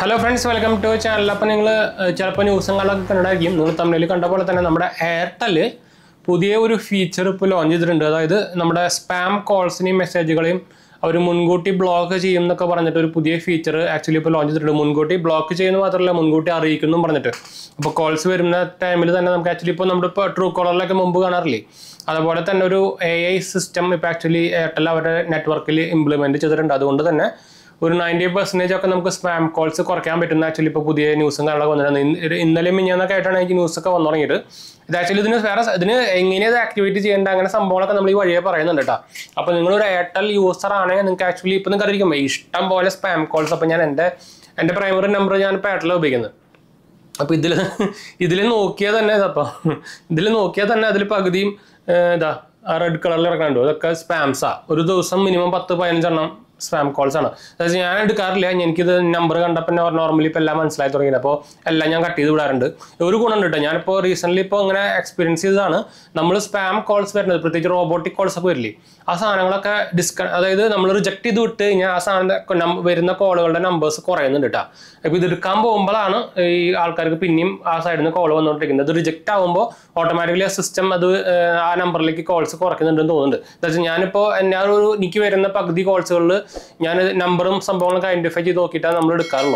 hello friends welcome to channel അപ്പോൾ നിങ്ങൾ ചിലപ്പോൾ ന്യൂസും കാണാനൊക്കെ കണ്ടായിരിക്കും നിങ്ങൾ തമ്മിൽ കണ്ട പോലെ തന്നെ നമ്മുടെ എയർടെൽ പുതിയ ഒരു ഫീച്ചർ ഇപ്പോൾ ലോഞ്ച് ചെയ്തിട്ടുണ്ട് അതായത് നമ്മുടെ സ്പാം കോൾസിനെയും മെസ്സേജുകളെയും അവർ മുൻകൂട്ടി ബ്ലോക്ക് ചെയ്യും എന്നൊക്കെ പറഞ്ഞിട്ട് ഒരു പുതിയ ഫീച്ചർ ആക്ച്വലി ഇപ്പോൾ ലോഞ്ച് ചെയ്തിട്ടുണ്ട് മുൻകൂട്ടി ബ്ലോക്ക് ചെയ്യുന്ന മാത്രമല്ല മുൻകൂട്ടി അറിയിക്കുന്നു പറഞ്ഞിട്ട് അപ്പോൾ കോൾസ് വരുന്ന ടൈമിൽ തന്നെ നമുക്ക് ആക്ച്വലി ഇപ്പോൾ നമ്മുടെ ഇപ്പോൾ ട്രൂ കോളറിലൊക്കെ മുമ്പ് കാണാറില്ലേ അതുപോലെ തന്നെ ഒരു എ ഐ സിസ്റ്റം ഇപ്പോൾ ആക്ച്വലി എയർടെൽ അവരുടെ നെറ്റ്വർക്കിൽ ഇംപ്ലിമെൻറ്റ് ചെയ്തിട്ടുണ്ട് അതുകൊണ്ട് തന്നെ ഒരു നയൻറ്റി പെർസെൻറ്റേജ് ഒക്കെ നമുക്ക് സ്പാം കോൾസ് കുറയ്ക്കാൻ പറ്റുന്ന ആക്ച്വലി ഇപ്പോൾ പുതിയ ന്യൂസും കാര്യങ്ങളൊക്കെ വന്നിട്ടുണ്ട് ഇന്ന് ഒരു ഇന്നലെ മിഞ്ഞാന്നൊക്കെ ആയിട്ടാണ് എനിക്ക് ന്യൂസൊക്കെ വന്നു തുടങ്ങിയിട്ട് ഇത് ആക്ച്വലി ഇതിന് വേറെ സ- ഇതിന് എങ്ങനെ ഇത് ആക്ടിവേറ്റ് ചെയ്യേണ്ട അങ്ങനെ സംഭവങ്ങളൊക്കെ നമ്മൾ ഈ വഴിയെ പറയുന്നുണ്ട് കേട്ടോ അപ്പോൾ നിങ്ങളൊരു എയർടെൽ യൂസർ ആണെങ്കിൽ നിങ്ങൾക്ക് ആക്ച്വലി ഇപ്പോൾ നിങ്ങൾക്ക് അറിയിക്കുമ്പോൾ ഇഷ്ടം പോലെ സ്പാം കോൾസ് അപ്പോൾ ഞാൻ എൻ്റെ എൻ്റെ പ്രൈമറി നമ്പർ ഞാൻ ഇപ്പോൾ എയർടെലാണ് ഉപയോഗിക്കുന്നത് അപ്പോൾ ഇതിൽ ഇതിൽ നോക്കിയാൽ തന്നെ ഇതപ്പോൾ ഇതിൽ നോക്കിയാൽ തന്നെ അതിൽ പകുതിയും ഏർ, ഇതാ ആ റെഡ് കളറിൽ ഇറക്കണുണ്ടോ അതൊക്കെ സ്പാംസാ ഒരു ദിവസം മിനിമം പത്ത് പതിനഞ്ചെണ്ണം സ്പാം കോൾസ് ആണ് അതായത് ഞാൻ എടുക്കാറില്ല എനിക്കിത് നമ്പർ കണ്ടപ്പോൾ നോർമലി ഇപ്പോൾ എല്ലാം മനസ്സിലായി തുടങ്ങിയത് അപ്പോൾ എല്ലാം ഞാൻ കട്ട് ചെയ്ത് വിടാറുണ്ട് ഒരു ഗുണമുണ്ട് കേട്ടോ ഞാനിപ്പോൾ റീസെൻ്റ്ലി ഇപ്പോൾ ഇങ്ങനെ എക്സ്പീരിയൻസ് ചെയ്തതാണ് നമ്മൾ സ്പാം കോൾസ് വരുന്നത് പ്രത്യേകിച്ച് റോബോട്ടിക് കോൾസ് ഒക്കെ വരില്ലേ ആ സാധനങ്ങളൊക്കെ ഡിസ്ക അതായത് നമ്മൾ റിജക്ട് ചെയ്ത് വിട്ട് കഴിഞ്ഞാൽ ആ സാധനം നം- വരുന്ന കോളുകളുടെ നമ്പേഴ്സ് കുറയുന്നുണ്ട് കേട്ടോ അപ്പോൾ ഇത് എടുക്കാൻ പോകുമ്പോഴാണ് ഈ ആൾക്കാർക്ക് പിന്നെയും ആ സൈഡിൽ നിന്ന് കോൾ വന്നുകൊണ്ടിരിക്കുന്നത് ഇത് റിജക്റ്റ് ആകുമ്പോൾ ഓട്ടോമാറ്റിക്കലി ആ സിസ്റ്റം അത് ഏർ, ആ നമ്പറിലേക്ക് കോൾസ് കുറയ്ക്കുന്നുണ്ടെന്ന് തോന്നുന്നുണ്ട് എന്താ വെച്ചാൽ ഞാനിപ്പോൾ എന്നെ ആ ഒരു എനിക്ക് വരുന്ന പകുതി കോൾസുകളിൽ ഞാൻ നമ്പറും സംഭവങ്ങളൊക്കെ ഐഡന്റിഫൈ ചെയ്ത് നോക്കിയിട്ടാണ് നമ്മൾ എടുക്കാറുള്ളൂ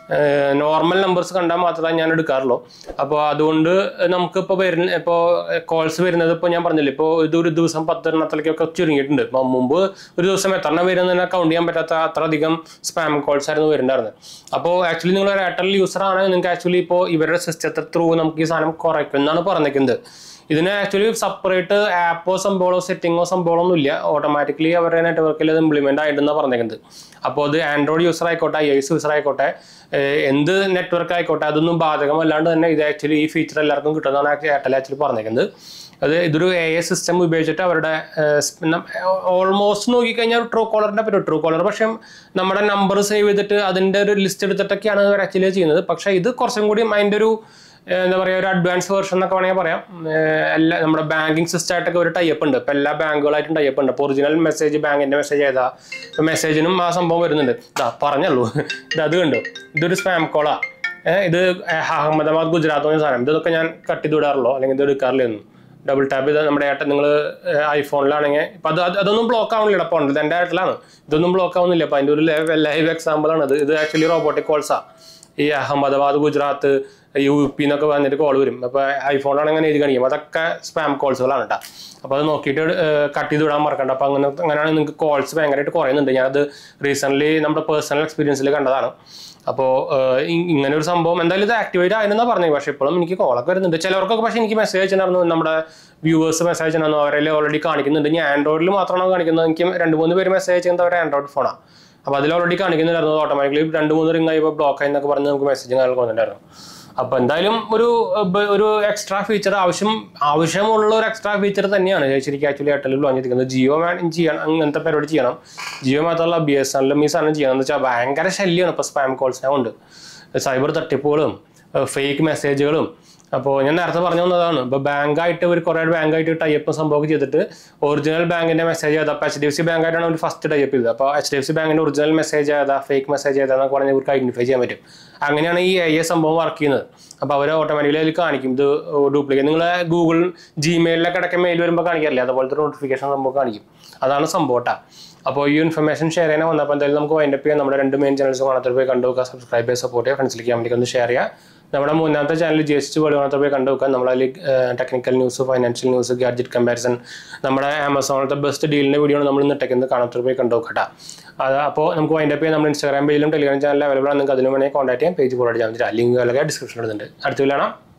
നോർമൽ നമ്പേഴ്സ് കണ്ടാൽ മാത്രമേ ഞാൻ എടുക്കാറുള്ളൂ അപ്പോൾ അതുകൊണ്ട് നമുക്കിപ്പോൾ വരുന്ന ഇപ്പോൾ കോൾസ് വരുന്നത് ഇപ്പോൾ ഞാൻ പറഞ്ഞില്ലേ ഇപ്പോൾ ഇത് ഒരു ദിവസം പത്തെണ്ണത്തിലേക്കൊക്കെ ചുരുങ്ങിയിട്ടുണ്ട് ഇപ്പോൾ മുമ്പ് ഒരു ദിവസം എത്ര എണ്ണം വരുന്നത് തന്നെ കൗണ്ട് ചെയ്യാൻ പറ്റാത്ത അത്ര അധികം സ്പാം കോൾസ് ആയിരുന്നു വരുന്നുണ്ടായിരുന്നത് അപ്പോൾ ആക്ച്വലി നിങ്ങൾ ഒരു എയർടെൽ യൂസർ ആണെങ്കിൽ നിങ്ങൾക്ക് ആക്ച്വലി ഇപ്പോൾ ഇവരുടെ സിസ്റ്റത്തെ ത്രൂ നമുക്ക് ഈ സാധനം കുറയ്ക്കും എന്നാണ് പറഞ്ഞിരിക്കുന്നത് ഇതിന് ആക്ച്വലി സെപ്പറേറ്റ് ആപ്പോ സംഭവമോ സെറ്റിങ്ങോ സംഭവമോ ഒന്നും ഇല്ല ഓട്ടോമാറ്റിക്കലി അവരുടെ നെറ്റ്വർക്കിൽ അത് ഇംപ്ലിമെന്റ് ആയിട്ടുണ്ടെന്നാണ് പറഞ്ഞിരിക്കുന്നത് അപ്പോൾ അത് ആൻഡ്രോയിഡ് യൂസർ ആയിക്കോട്ടെ ഐ എസ് യൂസർ ആയിക്കോട്ടെ ഏഹ് എന്ത് നെറ്റ്വർക്ക് ആയിക്കോട്ടെ അതൊന്നും ബാധകമല്ലാണ്ട് തന്നെ ഇത് ആക്ച്വലി ഈ ഫീച്ചർ എല്ലാവർക്കും കിട്ടുന്നതാണ് എയർടെൽ ആക്ച്വലി പറഞ്ഞിരിക്കുന്നത് അത് ഇതൊരു എ ഐ സിസ്റ്റം ഉപയോഗിച്ചിട്ട് അവരുടെ ഓൾമോസ്റ്റ് നോക്കിക്കഴിഞ്ഞാൽ ട്രൂ കോളറിന്റെ പറ്റും ട്രൂ കോളർ പക്ഷേ നമ്മുടെ നമ്പർ സേവ് ചെയ്തിട്ട് അതിന്റെ ഒരു ലിസ്റ്റ് എടുത്തിട്ടൊക്കെയാണ് അവർ ആക്ച്വലി ചെയ്യുന്നത് പക്ഷേ ഇത് കുറച്ചും കൂടി അതിന്റെ ഒരു ഏഹ് എന്താ പറയുക ഒരു അഡ്വാൻസ് വേർഷൻ എന്നൊക്കെ വേണമെങ്കിൽ പറയാം ഏഹ് എല്ലാ നമ്മുടെ ബാങ്കിങ് സിസ്റ്റം ആയിട്ടൊക്കെ ഒരു ടൈപ്പ് ഉണ്ട് ഇപ്പം എല്ലാ ബാങ്കുകളായിട്ടും ടൈപ്പ് ഉണ്ട് അപ്പോൾ ഒറിജിനൽ മെസ്സേജ് ബാങ്കിന്റെ മെസ്സേജ് ഏതാ മെസ്സേജിനും ആ സംഭവം വരുന്നുണ്ട് ഇതാ പറഞ്ഞുള്ളൂ ഇത് അത് കണ്ടു ഇതൊരു സ്പാം കോളാ ഏഹ് ഇത് അഹമ്മദാബാദ് ഗുജറാത്ത് എന്ന സാധനം ഇതൊക്കെ ഞാൻ കട്ട് ചെയ്ത് വിടാറുള്ളൂ അല്ലെങ്കിൽ ഇത് എടുക്കാറില്ല ഒന്നും ഡബിൾ ടാപ്പ് ചെയ്ത് നമ്മുടെ ഏട്ടൻ നിങ്ങൾ ഐഫോണിലാണെങ്കിൽ ഇപ്പം അത് അത് അതൊന്നും ബ്ലോക്ക് ആവുന്നില്ല അപ്പോൾ ഇത് എൻ്റെ ഏട്ടലാണ് ഇതൊന്നും ബ്ലോക്ക് ആവുന്നില്ല അപ്പോൾ അതിൻ്റെ ഒരു ലൈവ് എക്സാമ്പിൾ ആണ് ഇത് ഇത് ആക്ച്വലി റോബോട്ടിക് കോൾസാ ഈ അഹമ്മദാബാദ് ഗുജറാത്ത് യു പി എന്നൊക്കെ വന്നിട്ട് കോൾ വരും അപ്പോൾ ഐഫോണിലാണ് അങ്ങനെ എഴുതി കാണിക്കും അതൊക്കെ സ്പാം കോൾസുകളാണ് കേട്ടോ അപ്പോൾ അത് നോക്കിയിട്ട് കട്ട് ചെയ്ത് വിടാൻ മറക്കണ്ട അപ്പോൾ അങ്ങനെ അങ്ങനെയാണെങ്കിൽ നിങ്ങൾക്ക് കോൾസ് ഭയങ്കരമായിട്ട് കുറയുന്നുണ്ട് ഞാനത് റീസെൻ്റ്ലി നമ്മുടെ പേഴ്സണൽ എക്സ്പീരിയൻസിൽ കണ്ടതാണ് അപ്പോൾ ഇങ്ങനെ ഒരു സംഭവം എന്തായാലും ഇത് ആക്ടിവേറ്റ് ആയിരുന്നാ പറഞ്ഞത് പക്ഷേ ഇപ്പോഴും എനിക്ക് കോളൊക്കെ വരുന്നുണ്ട് ചിലവർക്കൊക്കെ പക്ഷേ എനിക്ക് മെസ്സേജ് അയച്ചിട്ടുണ്ടായിരുന്നു നമ്മുടെ വ്യൂവേഴ്സ് മെസ്സേജ് അയച്ചിട്ടുണ്ടായിരുന്നു അവരെ ഓൾറെഡി കാണിക്കുന്നുണ്ട് ഞാൻ ആൻഡ്രോയിഡിൽ മാത്രമാണ് കാണിക്കുന്നത് എനിക്ക് രണ്ട് മൂന്ന് പേര് മെസ്സേജ് അയക്കുന്നത് അവർ ആൻഡ്രോയിഡ് ഫോണാണ് അപ്പോൾ അതിൽ ഓൾറെഡി കാണിക്കുന്നുണ്ടായിരുന്നു ഓട്ടോമാറ്റിക്കലി രണ്ട് മൂന്ന് റിംഗ് ആയപ്പോൾ ബ്ലോക്ക് ആയി എന്നൊക്കെ പറഞ്ഞ് നമുക്ക് മെസ്സേജ് കാര്യങ്ങൾ വന്നിട്ടുണ്ടായിരുന്നു അപ്പോൾ എന്തായാലും ഒരു ഏർ, ബ- ഒരു എക്സ്ട്രാ ഫീച്ചർ ആവശ്യം ആവശ്യമുള്ള ഒരു എക്സ്ട്രാ ഫീച്ചർ തന്നെയാണ് ശരിക്കും ആക്ച്വലി എയർടെലിൽ ലോഞ്ച് ചെയ്തിരിക്കുന്നത് ജിയോ വേണം ചെയ്യണം അങ്ങനത്തെ പരിപാടി ചെയ്യണം ജിയോ മാത്രമല്ല ബി എസ് എല്ലും ഈ സാധനം ചെയ്യണം എന്ന് വെച്ചാൽ ഭയങ്കര ശല്യമാണ് ഇപ്പോൾ സ്പാം കോൾസിനെ കൊണ്ട് സൈബർ തട്ടിപ്പുകളും ഫേക്ക് മെസ്സേജുകളും അപ്പോൾ ഞാൻ നേരത്തെ പറഞ്ഞു വന്നതാണ് ഇപ്പോൾ ബാങ്കായിട്ട് ഒരു കുറേ ബാങ്കായിട്ട് ടൈപ്പ് സംഭവം ചെയ്തിട്ട് ഒറിജിനൽ ബാങ്കിന്റെ മെസ്സേജ് ഏതാ അപ്പോൾ എച്ച് ഡി എഫ് സി ബാങ്കായിട്ടാണ് അവർ ഫസ്റ്റ് ടൈപ്പ് ചെയ്തത് അപ്പോൾ എച്ച് ഡി എഫ് സി ബാങ്കിന്റെ ഒറിജിനൽ മെസ്സേജ് ഏതാ ഫേക്ക് മെസ്സേജ് ഏതാ എന്നൊക്കെ പറഞ്ഞാൽ ഇവർക്ക് ഐഡന്റിഫൈ ചെയ്യാൻ പറ്റും അങ്ങനെയാണ് ഈ ഐ എ സംഭവം വർക്ക് ചെയ്യുന്നത് അപ്പോൾ അവർ ഓട്ടോമാറ്റിക്കലി അതിൽ കാണിക്കും ഇത് ഡ്യൂപ്ലിക്കേറ്റ് നിങ്ങൾ ഗൂഗിൾ ജിമെയിലൊക്കെ ഇടയ്ക്ക് മെയിൽ വരുമ്പോൾ കാണിക്കാറില്ല അതുപോലത്തെ നോട്ടിഫിക്കേഷൻ സംഭവം കാണിക്കും അതാണ് സംഭവം കേട്ടോ അപ്പോൾ ഈ ഇൻഫർമേഷൻ ഷെയർ ചെയ്യാൻ വന്നപ്പോൾ എന്തായാലും നമുക്ക് വൈൻഡപ്പ് ചെയ്യാം നമ്മുടെ രണ്ട് മെയിൻ ചാനൽസ് കാണാത്ത പോയി കണ്ടു നോക്കുക സബ്സ്ക്രൈബ് ചെയ്യുക സപ്പോർട്ട് ചെയ്യുക ഫ്രണ്ട്സിലേക്ക് കമ്പനിക്ക് ഒന്ന് ഷെയർ ചെയ്യുക നമ്മുടെ മൂന്നാമത്തെ channel G S T world കാണാത്ത പോയി കണ്ടു നോക്കുക നമ്മളതിൽ technical news financial news gadget comparison നമ്മുടെ ആമസോണിലത്തെ ബെസ്റ്റ് ഡീലിൻ്റെ വീഡിയോ ആണ് നമ്മൾ ഇന്ന് ഇട്ടേക്കുന്നത് കാണാത്ത പോയി കണ്ടു നോക്കട്ടെ അത് അപ്പോൾ നമുക്ക് വൈൻഡപ്പ് ചെയ്യാം നമ്മുടെ ഇൻസ്റ്റാഗ്രാം പേജിലും ടെലിഗ്രാം ചാനലിൽ അവൈലബിൾ ആണ് നിങ്ങൾക്ക് അതിലും വേണമെങ്കിൽ കോൺടാക്ട് ചെയ്യാം പേജ് ഫോളോ ചെയ്യാൻ പറ്റില്ല ലിങ്ക് അല്ലെങ്കിൽ ഡിസ്ക്രിപ്ഷനിൽ ഇടുന്നുണ്ട് അടുത്ത കാണാം